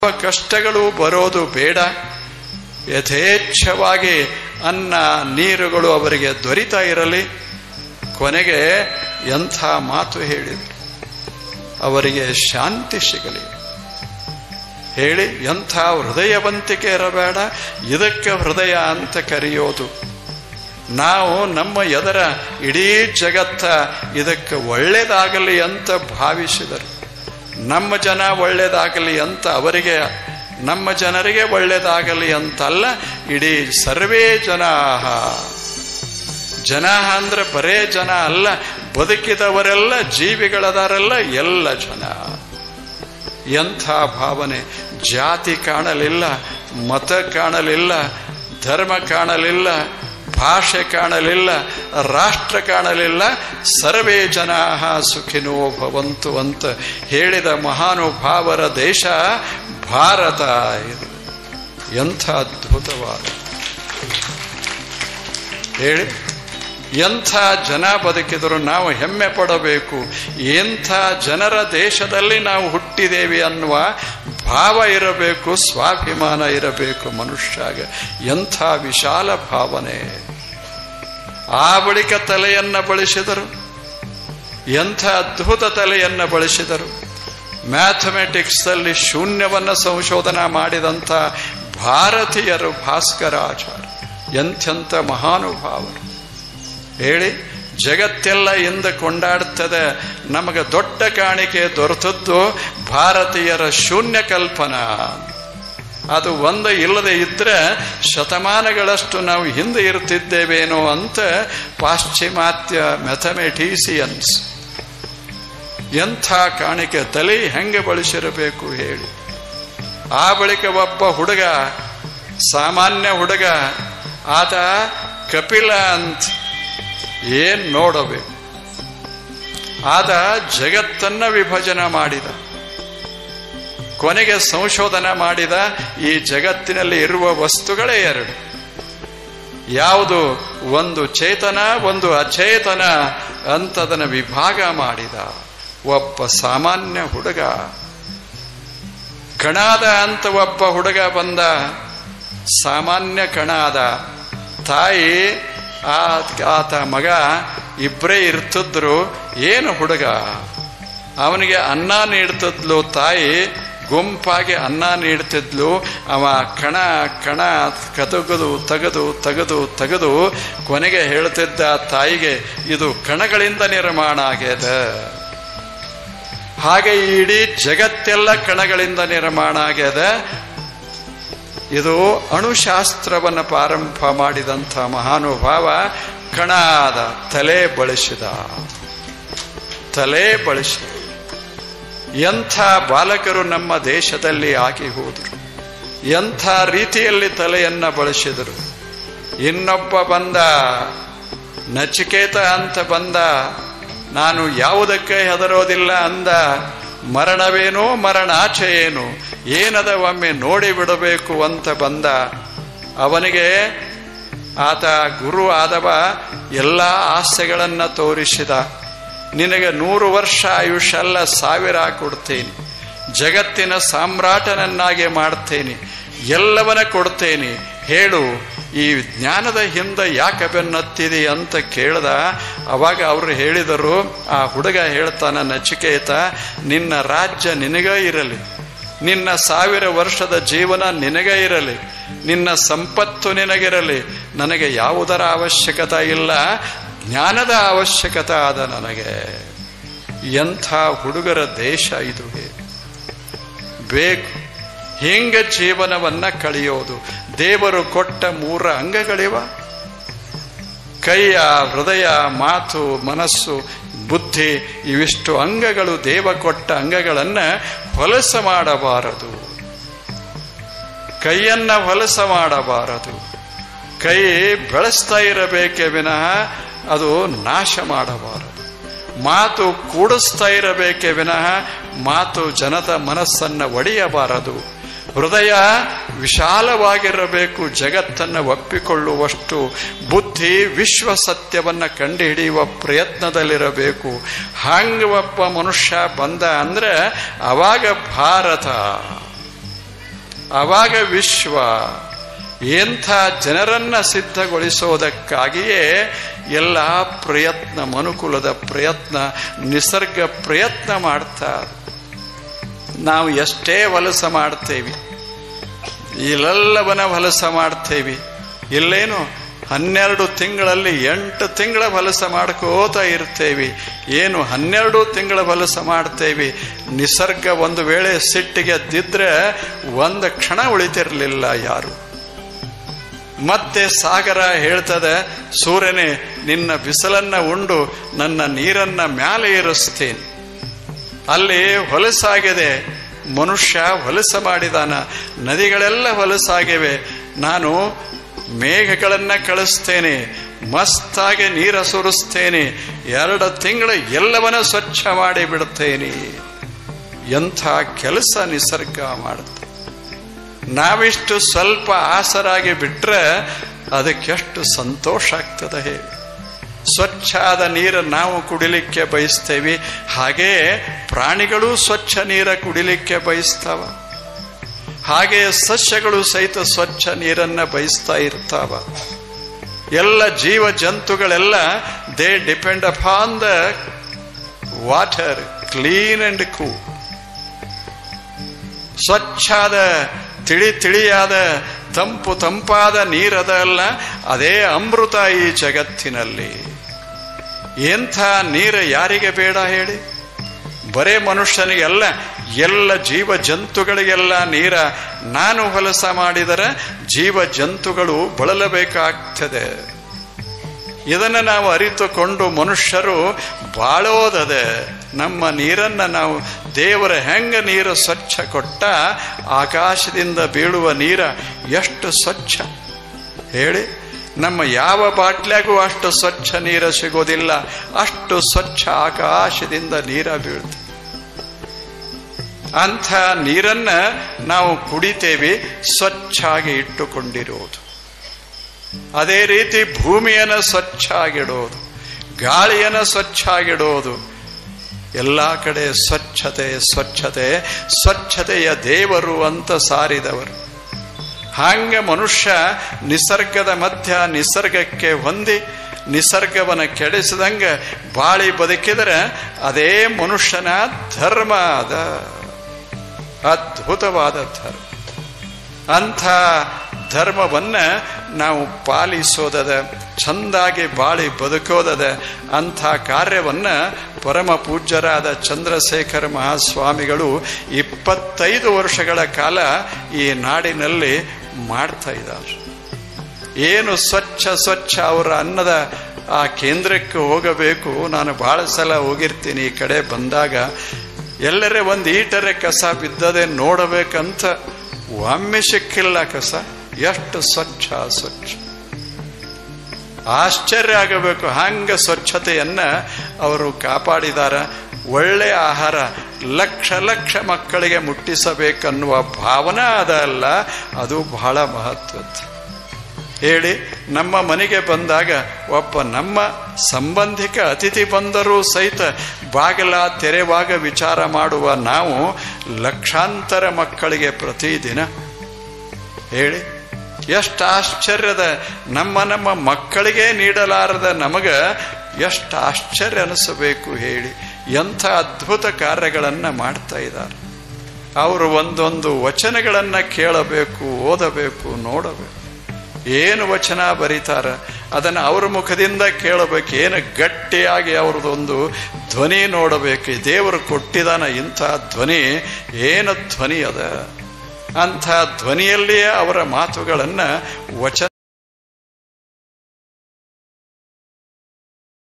ಕಷ್ಟಗಳು ಬರೋದು ಬೇಡ ಯಥೇಚ್ಛವಾಗಿ ಅನ್ನ ನೀರುಗಳು ಅವರಿಗೆ ದೊರೀತಾ ಇರಲಿ ಕೊನೆಗೆ ಎಂಥ ಮಾತು ಹೇಳಿದರು ಅವರಿಗೆ ಶಾಂತಿ ಸಿಗಲಿ ಹೇಳಿ ಎಂಥ ಹೃದಯವಂತಿಕೆ ಇರಬೇಡ ಇದಕ್ಕೆ ಹೃದಯ ಅಂತ ಕರೆಯೋದು ನಾವು ನಮ್ಮ ಎದರ ಇಡೀ ಜಗತ್ತ ಇದಕ್ಕೆ ಒಳ್ಳೇದಾಗಲಿ ಅಂತ ಭಾವಿಸಿದರು ನಮ್ಮ ಜನ ಒಳ್ಳೇದಾಗಲಿ ಅಂತ ಅವರಿಗೆ ನಮ್ಮ ಜನರಿಗೆ ಒಳ್ಳೇದಾಗಲಿ ಅಂತಲ್ಲ ಇಡೀ ಸರ್ವೇ ಜನ ಜನ ಅಂದ್ರೆ ಬರೇ ಜನ ಅಲ್ಲ ಬದುಕಿದವರೆಲ್ಲ ಜೀವಿಗಳದಾರೆಲ್ಲ ಎಲ್ಲ ಜನ ಎಂಥ ಭಾವನೆ ಜಾತಿ ಕಾಣಲಿಲ್ಲ ಮತ ಕಾಣಲಿಲ್ಲ ಧರ್ಮ ಕಾಣಲಿಲ್ಲ ಭಾಷೆ ಕಾಣಲಿಲ್ಲ ರಾಷ್ಟ್ರ ಕಾಣಲಿಲ್ಲ ಸರ್ವೇ ಜನ ಸುಖಿನೋ ಭವಂತು ಅಂತ ಹೇಳಿದ ಮಹಾನುಭಾವರ ದೇಶ ಭಾರತ ಇದು ಎಂಥ ಅದ್ಭುತವಾದ ಹೇಳಿ ಎಂಥ ಜನ ಬದುಕಿದ್ರು ನಾವು ಹೆಮ್ಮೆ ಪಡಬೇಕು ಎಂಥ ಜನರ ದೇಶದಲ್ಲಿ ನಾವು ಹುಟ್ಟಿದೇವೆ ಅನ್ನುವ ಭಾವ ಇರಬೇಕು ಸ್ವಾಭಿಮಾನ ಇರಬೇಕು ಮನುಷ್ಯಾಗ ಎಂಥ ವಿಶಾಲ ಭಾವನೆ ಆ ಬಳಿಕ ತಲೆಯನ್ನ ಬಳಸಿದರು ಎಂಥ ಅದ್ಭುತ ತಲೆಯನ್ನ ಬಳಸಿದರು ಮ್ಯಾಥಮೆಟಿಕ್ಸ್ ಅಲ್ಲಿ ಶೂನ್ಯವನ್ನ ಸಂಶೋಧನಾ ಮಾಡಿದಂಥ ಭಾರತೀಯರು ಭಾಸ್ಕರಾಚಾರ್ಯ ಎಂಥೆಂಥ ಮಹಾನುಭಾವರು ಹೇಳಿ ಜಗತ್ತೆಲ್ಲ ಇಂದ ಕೊಂಡಾಡ್ತದೆ ನಮಗೆ ದೊಡ್ಡ ಕಾಣಿಕೆ ದೊರೆತದ್ದು ಭಾರತೀಯರ ಶೂನ್ಯ ಕಲ್ಪನಾ ಅದು ಒಂದು ಇಲ್ಲದೆ ಇದ್ರೆ ಶತಮಾನಗಳಷ್ಟು ನಾವು ಹಿಂದೆ ಇರ್ತಿದ್ದೇವೇನೋ ಅಂತ ಪಾಶ್ಚಿಮಾತ್ಯ ಮೆಥಮೆಟೀಸಿಯನ್ಸ್ ಎಂಥ ಕಾಣಿಕೆ ತಲೆ ಹೆಂಗೆ ಬಳಸಿರಬೇಕು ಹೇಳಿ ಆ ಬಳಿಕ ಒಬ್ಬ ಹುಡುಗ ಸಾಮಾನ್ಯ ಹುಡುಗ ಆತ ಕಪಿಲ ಅಂತ ಏನ್ ನೋಡಬೇಕು ಆದ ಜಗತ್ತನ್ನ ವಿಭಜನೆ ಮಾಡಿದ ಕೊನೆಗೆ ಸಂಶೋಧನೆ ಮಾಡಿದ ಈ ಜಗತ್ತಿನಲ್ಲಿ ಇರುವ ವಸ್ತುಗಳೇ ಎರಡು ಯಾವುದು ಒಂದು ಚೇತನ ಒಂದು ಅಚೇತನ ಅಂತದನ್ನ ವಿಭಾಗ ಮಾಡಿದ ಒಬ್ಬ ಸಾಮಾನ್ಯ ಹುಡುಗ ಕಣಾದ ಅಂತ ಒಬ್ಬ ಹುಡುಗ ಬಂದ ಸಾಮಾನ್ಯ ಕಣಾದ ತಾಯಿ ಆತ ಮಗ ಇಬ್ಬರೇ ಇರ್ತಿದ್ರು ಏನು ಹುಡುಗ ಅವನಿಗೆ ಅನ್ನ ನೀಡ್ತಿದ್ಲು ತಾಯಿ ಗುಂಪಾಗಿ ಅನ್ನ ನೀಡ್ತಿದ್ಲು ಅವ ಕಣ ಕಣ ಕತಗದು ತೆಗೆದು ತೆಗೆದು ತೆಗೆದು ಕೊನೆಗೆ ಹೇಳ್ತಿದ್ದ ತಾಯಿಗೆ ಇದು ಕಣಗಳಿಂದ ನಿರ್ಮಾಣ ಆಗ್ಯದ ಹಾಗೆ ಇಡೀ ಜಗತ್ತೆಲ್ಲ ಕಣಗಳಿಂದ ನಿರ್ಮಾಣ ಆಗ್ಯದ ಇದು ಅಣುಶಾಸ್ತ್ರವನ್ನು ಪ್ರಾರಂಭ ಮಾಡಿದಂಥ ಮಹಾನುಭಾವ ಕಣಾದ ತಲೆ ಬಳಸಿದ ತಲೆ ಬಳಸಿದ ಎಂಥ ಬಾಲಕರು ನಮ್ಮ ದೇಶದಲ್ಲಿ ಆಗಿ ಹೋದರು ಎಂಥ ರೀತಿಯಲ್ಲಿ ತಲೆಯನ್ನ ಬಳಸಿದರು ಇನ್ನೊಬ್ಬ ಬಂದ ನಚಿಕೇತ ಅಂತ ಬಂದ ನಾನು ಯಾವುದಕ್ಕೆ ಹೆದರೋದಿಲ್ಲ ಅಂದ ಮರಣವೇನೋ ಮರಣಾಚೆ ಏನು ಏನದ ಒಮ್ಮೆ ನೋಡಿ ಬಿಡಬೇಕು ಅಂತ ಬಂದ ಅವನಿಗೆ ಆತ ಗುರು ಆದವ ಎಲ್ಲ ಆಸೆಗಳನ್ನ ತೋರಿಸಿದ ನಿನಗೆ ನೂರು ವರ್ಷ ಆಯುಷ್ಯ ಅಲ್ಲ ಸಾವಿರ ಕೊಡ್ತೇನೆ ಜಗತ್ತಿನ ಸಾಮ್ರಾಟನನ್ನಾಗಿ ಮಾಡ್ತೇನೆ ಎಲ್ಲವನ್ನ ಕೊಡ್ತೇನೆ ಹೇಳು ಈ ಜ್ಞಾನದ ಹಿಂದೆ ಯಾಕೆ ಬೆನ್ನತ್ತಿದೆ ಅಂತ ಕೇಳ್ದ ಅವಾಗ ಅವರು ಹೇಳಿದರು ಆ ಹುಡುಗ ಹೇಳ್ತಾನ ನಚಿಕೇತ ನಿನ್ನ ರಾಜ್ಯ ನಿನಗೇ ಇರಲಿ ನಿನ್ನ ಸಾವಿರ ವರ್ಷದ ಜೀವನ ನಿನಗೇ ಇರಲಿ ನಿನ್ನ ಸಂಪತ್ತು ನಿನಗಿರಲಿ ನನಗೆ ಯಾವುದರ ಅವಶ್ಯಕತೆ ಇಲ್ಲ ಜ್ಞಾನದ ಅವಶ್ಯಕತೆ ಆದ ನನಗೆ ಎಂಥ ಹುಡುಗರ ದೇಶ ಇದು ಬೇಕು ಹೆಂಗ ಜೀವನವನ್ನ ಕಳೆಯೋದು ದೇವರು ಕೊಟ್ಟ ಮೂರ ಅಂಗಗಳಿವ ಕೈಯ ಹೃದಯ ಮಾತು ಮನಸ್ಸು ಬುದ್ಧಿ ಇವಿಷ್ಟು ಅಂಗಗಳು ದೇವ ಕೊಟ್ಟ ಅಂಗಗಳನ್ನ ಹೊಲಸ ಮಾಡಬಾರದು ಕೈಯನ್ನ ಹೊಲಸ ಮಾಡಬಾರದು ಕೈ ಬೆಳೆಸ್ತಾ ಇರಬೇಕೆ ವಿನಃ ಅದು ನಾಶ ಮಾಡಬಾರದು ಮಾತು ಕೂಡಿಸ್ತಾ ಇರಬೇಕೆ ವಿನಃ ಮಾತು ಜನದ ಮನಸ್ಸನ್ನ ಒಡೆಯಬಾರದು ಹೃದಯ ವಿಶಾಲವಾಗಿರಬೇಕು ಜಗತ್ತನ್ನು ಒಪ್ಪಿಕೊಳ್ಳುವಷ್ಟು ಬುದ್ಧಿ ವಿಶ್ವ ಸತ್ಯವನ್ನ ಕಂಡುಹಿಡಿಯುವ ಪ್ರಯತ್ನದಲ್ಲಿರಬೇಕು ಹಂಗ ಒಬ್ಬ ಮನುಷ್ಯ ಬಂದ ಅಂದ್ರೆ ಅವಾಗ ಭಾರತ ಅವಾಗ ವಿಶ್ವ ಎಂಥ ಜನರನ್ನ ಸಿದ್ಧಗೊಳಿಸೋದಕ್ಕಾಗಿಯೇ ಎಲ್ಲ ಪ್ರಯತ್ನ ಮನುಕುಲದ ಪ್ರಯತ್ನ ನಿಸರ್ಗ ಪ್ರಯತ್ನ ಮಾಡ್ತಾರೆ ನಾವು ಎಷ್ಟೇ ವಲಸ ಮಾಡ್ತೇವೆ ಇಲ್ಲೆಲ್ಲವನ್ನ ವಲಸ ಮಾಡ್ತೇವೆ ಇಲ್ಲೇನು ಹನ್ನೆರಡು ತಿಂಗಳಲ್ಲಿ ಎಂಟು ತಿಂಗಳ ವಲಸ ಮಾಡ್ಕೋತಾ ಇರ್ತೇವೆ ಏನು ಹನ್ನೆರಡು ತಿಂಗಳ ವಲಸ ಮಾಡ್ತೇವೆ ನಿಸರ್ಗ ಒಂದು ವೇಳೆ ಸಿಟ್ಟಿಗೆ ದಿದ್ರೆ ಒಂದು ಕ್ಷಣ ಉಳಿತಿರಲಿಲ್ಲ ಯಾರು ಮತ್ತೆ ಸಾಗರ ಹೇಳ್ತದೆ ಸೂರ್ಯನೇ ನಿನ್ನ ಬಿಸಿಲನ್ನ ಉಂಡು ನನ್ನ ನೀರನ್ನ ಮ್ಯಾಲೆ ಏರಿಸ್ತೇನೆ ಅಲ್ಲಿ ಹೊಲಸಾಗಿದೆ ಮನುಷ್ಯ ಹೊಲಸ ಮಾಡಿದಾನ ನದಿಗಳೆಲ್ಲ ಹೊಲಸಾಗಿವೆ ನಾನು ಮೇಘಗಳನ್ನ ಕಳಿಸ್ತೇನೆ ಮಸ್ತಾಗಿ ನೀರ ಸುರಿಸ್ತೇನೆ ಎರಡು ತಿಂಗಳು ಎಲ್ಲವನ್ನ ಸ್ವಚ್ಛ ಮಾಡಿ ಬಿಡುತ್ತೇನೆ ಎಂಥ ಕೆಲಸ ನಿಸರ್ಗ ಮಾಡುತ್ತೆ ನಾವಿಷ್ಟು ಸ್ವಲ್ಪ ಆಸರಾಗಿ ಬಿಟ್ರೆ ಅದಕ್ಕೆಷ್ಟು ಸಂತೋಷ ಆಗ್ತದೆ ಹೇಳಿ ಸ್ವಚ್ಛಾದ ನೀರು ನಾವು ಕುಡಿಲಿಕ್ಕೆ ಬಯಸ್ತೇವೆ ಹಾಗೆ ಪ್ರಾಣಿಗಳು ಸ್ವಚ್ಛ ನೀರ ಕುಡಿಲಿಕ್ಕೆ ಬಯಸ್ತಾವ ಹಾಗೆ ಸಸ್ಯಗಳು ಸಹಿತ ಸ್ವಚ್ಛ ನೀರನ್ನ ಬಯಸ್ತಾ ಇರ್ತಾವ ಎಲ್ಲ ಜೀವ ಜಂತುಗಳೆಲ್ಲ they depend upon the water clean and ಕೂ ಸ್ವಚ್ಛಾದ ತಿಳಿ ತಿಳಿಯಾದ ತಂಪು ತಂಪಾದ ನೀರದಲ್ಲ ಅದೇ ಅಮೃತ ಈ ಜಗತ್ತಿನಲ್ಲಿ ಎಂಥ ನೀರು ಯಾರಿಗೆ ಬೇಡ ಹೇಳಿ ಬರೇ ಮನುಷ್ಯನಿಗೆಲ್ಲ ಎಲ್ಲ ಜೀವ ಜಂತುಗಳಿಗೆಲ್ಲ ನೀರ ನಾನು ಹೊಲಸ ಮಾಡಿದರೆ ಜೀವ ಜಂತುಗಳು ಬಳಲಬೇಕಾಗ್ತದೆ ಇದನ್ನು ನಾವು ಅರಿತುಕೊಂಡು ಮನುಷ್ಯರು ಬಾಳೋದದೆ ನಮ್ಮ ನೀರನ್ನ ನಾವು ದೇವರ ಹೆಂಗ ನೀರು ಸ್ವಚ್ಛ ಕೊಟ್ಟ ಆಕಾಶದಿಂದ ಬೀಳುವ ನೀರ ಎಷ್ಟು ಸ್ವಚ್ಛ ಹೇಳಿ ನಮ್ಮ ಯಾವ ಬಾಟ್ಲ್ಯಾಗೂ ಅಷ್ಟು ಸ್ವಚ್ಛ ನೀರು ಸಿಗೋದಿಲ್ಲ ಅಷ್ಟು ಸ್ವಚ್ಛ ಆಕಾಶದಿಂದ ನೀರ ಬೀಳುತ್ತೆ ಅಂಥ ನೀರನ್ನ ನಾವು ಕುಡಿತೇವೆ ಸ್ವಚ್ಛಾಗಿ ಇಟ್ಟುಕೊಂಡಿರುವುದು ಅದೇ ರೀತಿ ಭೂಮಿಯನ್ನು ಸ್ವಚ್ಛ ಆಗಿಡೋದು ಗಾಳಿಯನ್ನು ಸ್ವಚ್ಛ ಆಗಿಡೋದು ಎಲ್ಲ ಕಡೆ ಸ್ವಚ್ಛತೆ ಸ್ವಚ್ಛತೆ ಸ್ವಚ್ಛತೆಯ ದೇವರು ಅಂತ ಸಾರಿದವರು ಹಾಂಗ ಮನುಷ್ಯ ನಿಸರ್ಗದ ಮಧ್ಯ ನಿಸರ್ಗಕ್ಕೆ ಹೊಂದಿ ನಿಸರ್ಗವನ್ನು ಕೆಡಿಸಿದಂಗ ಬಾಳಿ ಬದುಕಿದರೆ ಅದೇ ಮನುಷ್ಯನ ಧರ್ಮ ಅದ ಅದ್ಭುತವಾದ ಧರ್ಮ ಅಂಥ ಧರ್ಮವನ್ನ ನಾವು ಪಾಲಿಸೋದದ ಚಂದಾಗಿ ಬಾಳಿ ಬದುಕೋದದ ಅಂಥ ಕಾರ್ಯವನ್ನ ಪರಮ ಪೂಜ್ಯರಾದ ಚಂದ್ರಶೇಖರ ಮಹಾಸ್ವಾಮಿಗಳು ಇಪ್ಪತ್ತೈದು ವರ್ಷಗಳ ಕಾಲ ಈ ನಾಡಿನಲ್ಲಿ ಮಾಡ್ತಾ ಇದ್ದಾರೆ ಏನು ಸ್ವಚ್ಛ ಸ್ವಚ್ಛ ಅವರ ಅನ್ನದ ಆ ಕೇಂದ್ರಕ್ಕೆ ಹೋಗಬೇಕು ನಾನು ಬಹಳ ಸಲ ಹೋಗಿರ್ತೀನಿ ಈ ಕಡೆ ಬಂದಾಗ ಎಲ್ಲರೇ ಒಂದು ಈಟರೆ ಕಸ ಬಿದ್ದದೆ ನೋಡಬೇಕಂತ ಒಮ್ಮೆ ಸಿಕ್ಕಿಲ್ಲ ಕಸ ಎಷ್ಟು ಸ್ವಚ್ಛ ಸ್ವಚ್ಛ ಆಶ್ಚರ್ಯ ಆಗಬೇಕು ಹಂಗ ಸ್ವಚ್ಛತೆಯನ್ನ ಅವರು ಕಾಪಾಡಿದಾರ ಒಳ್ಳೆ ಆಹಾರ ಲಕ್ಷ ಲಕ್ಷ ಮಕ್ಕಳಿಗೆ ಮುಟ್ಟಿಸಬೇಕನ್ನುವ ಭಾವನಾ ಅದಲ್ಲ ಅದು ಬಹಳ ಮಹತ್ವದ್ದು ಹೇಳಿ ನಮ್ಮ ಮನೆಗೆ ಬಂದಾಗ ಒಬ್ಬ ನಮ್ಮ ಸಂಬಂಧಿಕ ಅತಿಥಿ ಬಂದರೂ ಸಹಿತ ಬಾಗಿಲ ತೆರೆವಾಗ ವಿಚಾರ ಮಾಡುವ ನಾವು ಲಕ್ಷಾಂತರ ಮಕ್ಕಳಿಗೆ ಪ್ರತಿದಿನ ಹೇಳಿ ಎಷ್ಟು ಆಶ್ಚರ್ಯದ ನಮ್ಮ ನಮ್ಮ ಮಕ್ಕಳಿಗೆ ನೀಡಲಾರದ ನಮಗ ಎಷ್ಟು ಆಶ್ಚರ್ಯ ಅನಿಸಬೇಕು ಹೇಳಿ ಎಂಥ ಅದ್ಭುತ ಕಾರ್ಯಗಳನ್ನು ಮಾಡ್ತಾ ಇದ್ದಾರೆ ಅವರು ಒಂದೊಂದು ವಚನಗಳನ್ನು ಕೇಳಬೇಕು ಓದಬೇಕು ನೋಡಬೇಕು ಏನು ವಚನ ಬರೀತಾರ ಅದನ್ನು ಅವ್ರ ಮುಖದಿಂದ ಕೇಳಬೇಕು ಏನು ಗಟ್ಟಿಯಾಗಿ ಅವ್ರದ್ದೊಂದು ಧ್ವನಿ ನೋಡಬೇಕು ದೇವರು ಕೊಟ್ಟಿದಾನ ಇಂಥ ಧ್ವನಿ ಏನು ಧ್ವನಿ ಅದ ಅಂಥ ಧ್ವನಿಯಲ್ಲಿಯೇ ಅವರ ಮಾತುಗಳನ್ನು ವಚನ